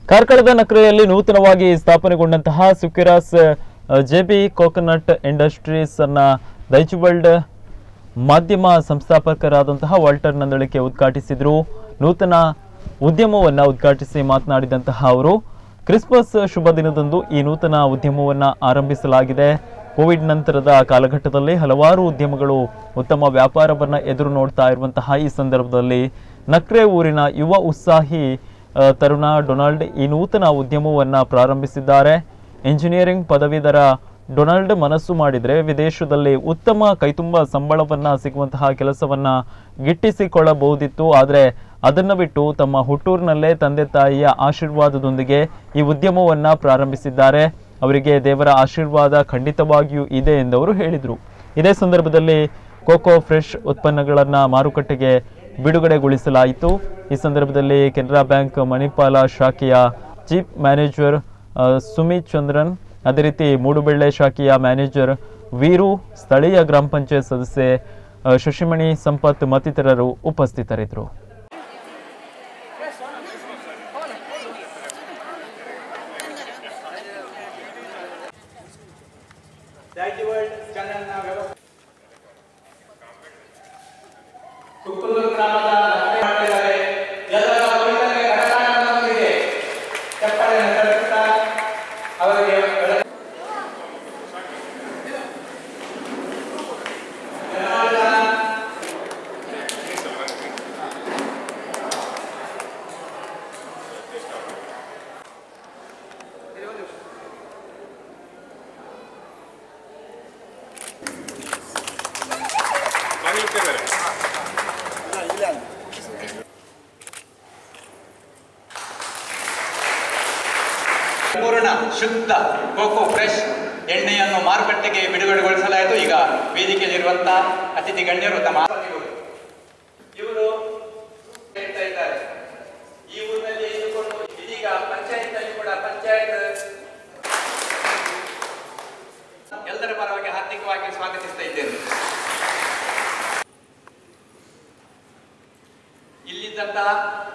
ಕಾರ್ಕಳದ ನಕರೆಯಲ್ಲಿ ನೂತನವಾಗಿ ಸ್ಥಾಪನೆಗೊಂಡಂತಹ ಸುಕಿರಾಸ್ ಜೆಬಿ ಕೋಕೋನಟ್ ಇಂಡಸ್ಟ್ರೀಸ್ ಅನ್ನ ದೈಚುವಲ್ಡ್ ಮಾಧ್ಯಮ ಸಂಸ್ಥಾಪಕರಾದಂತಹ ವಾಲ್ಟರ್ ನಂದಳಿಕೆ ಉದ್ಘಾಟಿಸಿದ್ರು ನೂತನ ಉದ್ಯಮವನ್ನ ಉದ್ಘಾಟಿಸಿ ಮಾತನಾಡಿದಂತಹ ಅವರು ಕ್ರಿಸ್ಮಸ್ ಶುಭ ದಿನದಂದು ಈ ನೂತನ ಉದ್ಯಮವನ್ನ ಆರಂಭಿಸಲಾಗಿದೆ ಕೋವಿಡ್ ನಂತರದ ಕಾಲಘಟ್ಟದಲ್ಲಿ ಹಲವಾರು ಉದ್ಯಮಗಳು ಉತ್ತಮ ವ್ಯಾಪಾರವನ್ನ ಎದುರು ನೋಡ್ತಾ ಇರುವಂತಹ ಈ ಸಂದರ್ಭದಲ್ಲಿ ನಕ್ರೆ ಊರಿನ ಯುವ ಉತ್ಸಾಹಿ ಆ, ತರುಣ ಡೊನಾಲ್ಡ್ ಈ ನೂತನ ಉದ್ಯಮವನ್ನ ಪ್ರಾರಂಭಿಸಿದ್ದಾರೆ ಇಂಜಿನಿಯರಿಂಗ್ ಪದವೀಧರ ಡೊನಾಲ್ಡ್ ಮನಸ್ಸು ಮಾಡಿದರೆ ವಿದೇಶದಲ್ಲಿ ಉತ್ತಮ ಕೈತುಂಬ ಸಂಬಳವನ್ನ ಸಿಗುವಂತಹ ಕೆಲಸವನ್ನ ಗಿಟ್ಟಿಸಿಕೊಳ್ಳಬಹುದಿತ್ತು ಆದರೆ ಅದನ್ನು ಬಿಟ್ಟು ತಮ್ಮ ಹುಟ್ಟೂರಿನಲ್ಲೇ ತಂದೆ ತಾಯಿಯ ಆಶೀರ್ವಾದದೊಂದಿಗೆ ಈ ಉದ್ಯಮವನ್ನ ಪ್ರಾರಂಭಿಸಿದ್ದಾರೆ ಅವರಿಗೆ ದೇವರ ಆಶೀರ್ವಾದ ಖಂಡಿತವಾಗಿಯೂ ಇದೆ ಎಂದವರು ಹೇಳಿದರು ಇದೇ ಸಂದರ್ಭದಲ್ಲಿ ಕೋಕೋ ಫ್ರೆಶ್ ಉತ್ಪನ್ನಗಳನ್ನು ಮಾರುಕಟ್ಟೆಗೆ ಬಿಡುಗಡೆಗೊಳಿಸಲಾಯಿತು ಈ ಸಂದರ್ಭದಲ್ಲಿ ಕೆನರಾ ಬ್ಯಾಂಕ್ ಮಣಿಪಾಲ ಶಾಖೆಯ ಚೀಫ್ ಮ್ಯಾನೇಜರ್ ಆ, ಸುಮಿತ್ ಚಂದ್ರನ್ ಅದೇ ರೀತಿ ಮೂಡುಬೆಳ್ಳೆ ಶಾಖೆಯ ಮ್ಯಾನೇಜರ್ ವೀರು ಸ್ಥಳೀಯ ಗ್ರಾಮ ಪಂಚಾಯತ್ ಸದಸ್ಯೆ ಆ, ಶಶಿಮಣಿ ಸಂಪತ್ ಮತ್ತಿತರರು ಉಪಸ್ಥಿತರಿದ್ದರು ದಾಯಿವರ್ಡ್ ಚಾನಲ್ನ ವ್ಯವಸ್ಥೆ ಕುಕ್ಕುಂದೂರು ಗ್ರಾಮದ ನಕರೆ ಮಾಡಿದ್ದಾರೆ ಎಲ್ಲರ ಕುರಿತಂತೆ ಕರಕಾಟದೊಂದಿಗೆ ಚಪ್ಪಾಳೆಯನ್ನು ತರುತ್ತಾ ಅವರಿಗೆ ಬೆಳ- ಧನ್ಯವಾದ. ಪೂರ್ಣ ಶುದ್ಧ ಕೋಕೋ ಫ್ರೆಶ್ ಎಣ್ಣೆಯನ್ನು ಮಾರುಕಟ್ಟೆಗೆ ಬಿಡುಗಡೆಗೊಳಿಸಲಾಯಿತು ಈಗ ವೇದಿಕೆಯಲ್ಲಿರುವಂತಹ ಅತಿಥಿ ಗಣ್ಯರು ತಮ್ಮ ಆಸಕ್ತಿಗಳು. ಇವರು ಹೇಳ್ತಾ ಇದ್ದಾರೆ ಈ ಊರಿನಲ್ಲಿ ಇದ್ದುಕೊಂಡು ಇದೀಗ ಪಂಚಾಯತ್ ಅಲ್ಲಿ ಕೂಡ ಪಂಚಾಯತ್ ಎಲ್ಲರ ಪರವಾಗಿ ಹಾರ್ದಿಕವಾಗಿ ಸ್ವಾಗತಿಸ್ತಾ ಇದ್ದೇನೆ ಇಲ್ಲಿದ್ದಂತಹ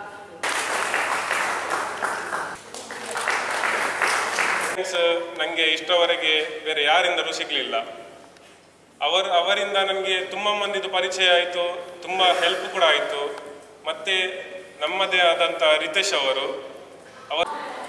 ನನಗೆ ಇಷ್ಟವರೆಗೆ ಬೇರೆ ಯಾರಿಂದಲೂ ಸಿಗಲಿಲ್ಲ ಅವರು ಅವರಿಂದ ನನಗೆ ತುಂಬ ಮಂದಿದು ಪರಿಚಯ ಆಯಿತು ತುಂಬ ಹೆಲ್ಪ್ ಕೂಡ ಆಯಿತು ಮತ್ತು ನಮ್ಮದೇ ಆದಂಥ ರಿತೇಶ್ ಅವರು ಅವರು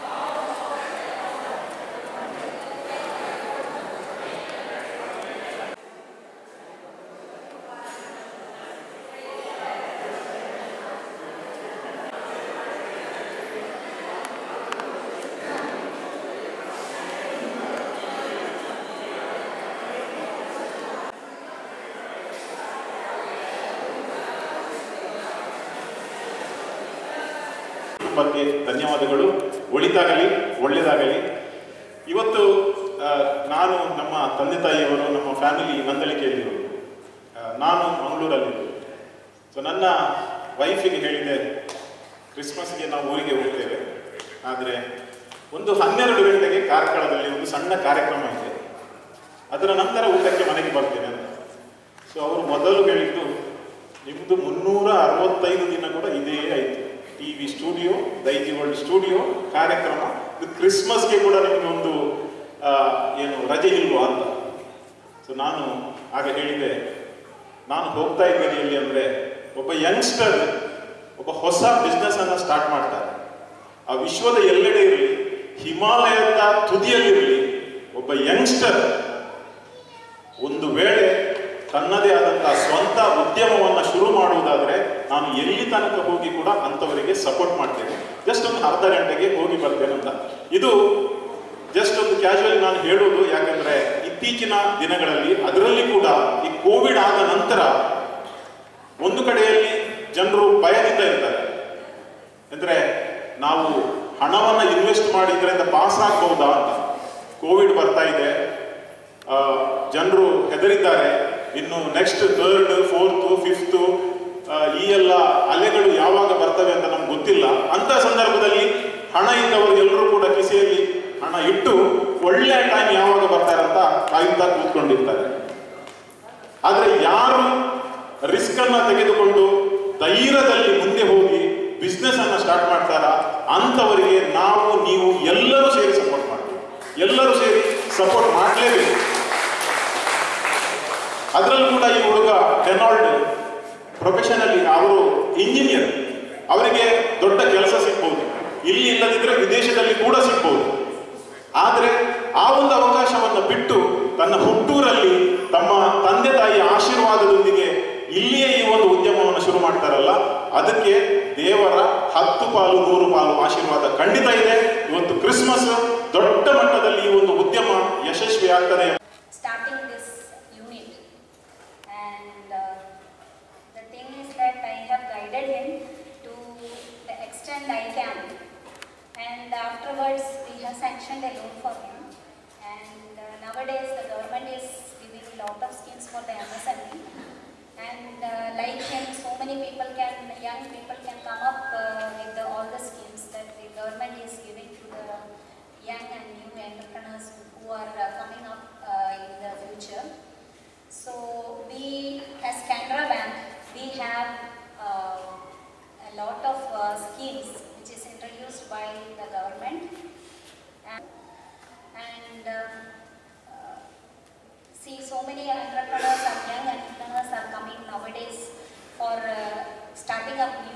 ಬಗ್ಗೆ ಧನ್ಯವಾದಗಳು ಒಳಿತಾಗಲಿ ಒಳ್ಳೆಯದಾಗಲಿ ಇವತ್ತು ಆ, ನಾನು ನಮ್ಮ ತಂದೆ ತಾಯಿಯವರು ನಮ್ಮ ಫ್ಯಾಮಿಲಿ ನಂದಳಿಕೆಯಲ್ಲಿರೋದು ಆ, ನಾನು ಮಂಗಳೂರಲ್ಲಿದ್ದು ಸೊ ನನ್ನ ವೈಫಿಗೆ ಹೇಳಿದೆ ಕ್ರಿಸ್ಮಸ್ಗೆ ನಾವು ಊರಿಗೆ ಹೋಗ್ತೇವೆ ಆದರೆ ಒಂದು ಹನ್ನೆರಡು ಗಂಟೆಗೆ ಕಾರ್ಕಳದಲ್ಲಿ ಒಂದು ಸಣ್ಣ ಕಾರ್ಯಕ್ರಮ ಇದೆ ಅದರ ನಂತರ ಊಟಕ್ಕೆ ಮನೆಗೆ ಬರ್ತೇನೆ ಅಂತ ಸೊ ಅವರು ಮೊದಲು ಹೇಳಿದ್ದು ನಿಮ್ಮದು ಮುನ್ನೂರ ಅರವತ್ತೈದು ದಿನ ಕೂಡ ಇದೇ ಆಯಿತು T V studio Daijiworld studio ಕಾರ್ಯಕ್ರಮ ಇದು ಕ್ರಿಸ್ಮಸ್ಗೆ ಕೂಡ ನಿಮಗೆ ಒಂದು ಆ, ಏನು ರಜೆ ಇಲ್ವಾ ಅಂತ ಸೊ ನಾನು ಆಗ ಹೇಳಿದೆ ನಾನು ಹೋಗ್ತಾ ಇದ್ದೇನೆ ಎಲ್ಲಿ ಅಂದರೆ ಒಬ್ಬ ಯಂಗ್ಸ್ಟರ್ ಒಬ್ಬ ಹೊಸ ಬಿಸ್ನೆಸ್ ಅನ್ನ ಸ್ಟಾರ್ಟ್ ಮಾಡ್ತಾರೆ ಆ ವಿಶ್ವದ ಎಲ್ಲೆಡೆ ಇರಲಿ ಹಿಮಾಲಯದ ತುದಿಯಲ್ಲಿರಲಿ ಒಬ್ಬ ಯಂಗ್ಸ್ಟರ್ ಒಂದು ವೇಳೆ ತನ್ನದೇ ಆದಂತಹ ಸ್ವಂತ ಉದ್ಯಮವನ್ನ ಶುರು ಮಾಡುವುದಾದ್ರೆ ನಾನು ಎಲ್ಲಿ ತನಕ ಹೋಗಿ ಕೂಡ ಅಂತವರಿಗೆ ಸಪೋರ್ಟ್ ಮಾಡ್ತೇನೆ ಜಸ್ಟ್ ಒಂದು ಅರ್ಧ ಗಂಟೆಗೆ ಹೋಗಿ ಬರ್ತೇನೆ ಅಂತ ಇದು ಜಸ್ಟ್ ಒಂದು ಕ್ಯಾಶುವಲಿ ನಾನು ಹೇಳುವುದು ಯಾಕಂದ್ರೆ ಇತ್ತೀಚಿನ ದಿನಗಳಲ್ಲಿ ಅದರಲ್ಲಿ ಕೂಡ ಈ ಕೋವಿಡ್ ಆದ ನಂತರ ಒಂದು ಕಡೆಯಲ್ಲಿ ಜನರು ಭಯದಿಂದ ಇರ್ತಾರೆ ಅಂದ್ರೆ ನಾವು ಹಣವನ್ನ ಇನ್ವೆಸ್ಟ್ ಮಾಡಿ ಇದರಿಂದ ಪಾಸ್ ಆಗ್ಬಹುದಾ ಅಂತ ಕೋವಿಡ್ ಬರ್ತಾ ಇದೆ ಜನರು ಹೆದರಿದ್ದಾರೆ ಇನ್ನು ನೆಕ್ಸ್ಟ್ ಥರ್ಡ್ ಫೋರ್ತ್ ಫಿಫ್ತ್ ಈ ಎಲ್ಲ ಅಲೆಗಳು ಯಾವಾಗ ಬರ್ತವೆ ಅಂತ ನಮ್ಗೆ ಗೊತ್ತಿಲ್ಲ ಅಂತ ಸಂದರ್ಭದಲ್ಲಿ ಹಣ ಇದ್ದವರು ಎಲ್ಲರೂ ಕೂಡ ಕಿಸೆಯಲ್ಲಿ ಹಣ ಇಟ್ಟು ಒಳ್ಳೆ ಟೈಮ್ ಯಾವಾಗ ಬರ್ತಾರೆ ಅಂತ ಕಾಯುತ್ತಾ ಕೂತ್ಕೊಂಡಿರ್ತಾರೆ ಆದ್ರೆ ಯಾರು ರಿಸ್ಕ್ ಅನ್ನ ತೆಗೆದುಕೊಂಡು ಧೈರ್ಯದಲ್ಲಿ ಮುಂದೆ ಹೋಗಿ ಬಿಸ್ನೆಸ್ ಅನ್ನ ಸ್ಟಾರ್ಟ್ ಮಾಡ್ತಾರ ಅಂತವರಿಗೆ ನಾವು ಎಲ್ಲರೂ ಸೇರಿ ಸಪೋರ್ಟ್ ಮಾಡಲೇಬೇಕು ಅದರಲ್ಲೂ ಕೂಡ ಈ ಹುಡುಗ ಡೆನಾಲ್ಡ್ ಪ್ರೊಫೆಷನಲಿ ಅವರು ಇಂಜಿನಿಯರ್ ಅವರಿಗೆ ದೊಡ್ಡ ಕೆಲಸ ಸಿಗ್ಬೋದು ಇಲ್ಲಿ ಇಲ್ಲದಿದ್ರೆ ವಿದೇಶದಲ್ಲಿ ಕೂಡ ಸಿಗ್ಬೋದು ಆದರೆ ಆ ಒಂದು ಅವಕಾಶವನ್ನು ಬಿಟ್ಟು ತನ್ನ ಹುಟ್ಟೂರಲ್ಲಿ ತಮ್ಮ ತಂದೆ ತಾಯಿಯ ಆಶೀರ್ವಾದದೊಂದಿಗೆ ಇಲ್ಲಿಯೇ ಈ ಒಂದು ಉದ್ಯಮವನ್ನು ಶುರು ಮಾಡ್ತಾರಲ್ಲ ಅದಕ್ಕೆ ದೇವರ ಹತ್ತು ಪಾಲು ನೂರು ಪಾಲು ಆಶೀರ್ವಾದ ಖಂಡಿತ ಇದೆ ಇವತ್ತು ಕ್ರಿಸ್ಮಸ್ ದೊಡ್ಡ ಮಟ್ಟದಲ್ಲಿ ಈ ಒಂದು ಉದ್ಯಮ ಯಶಸ್ವಿ ಆಗ್ತದೆ starting this unit and uh, the thing is that I have guided him to the extent I can and afterwards we have sanctioned a loan for him and uh, nowadays the government is giving a lot of schemes for the MSME and uh, like him so many people can young people can come up uh, with the, all the schemes that the government is giving to the young and new entrepreneurs who are uh, coming up uh, in the future. So we, as Canara Bank, we have uh, a lot of uh, schemes which is introduced by the government. And, and uh, uh, see, so many entrepreneurs and young entrepreneurs are coming nowadays for uh, starting up new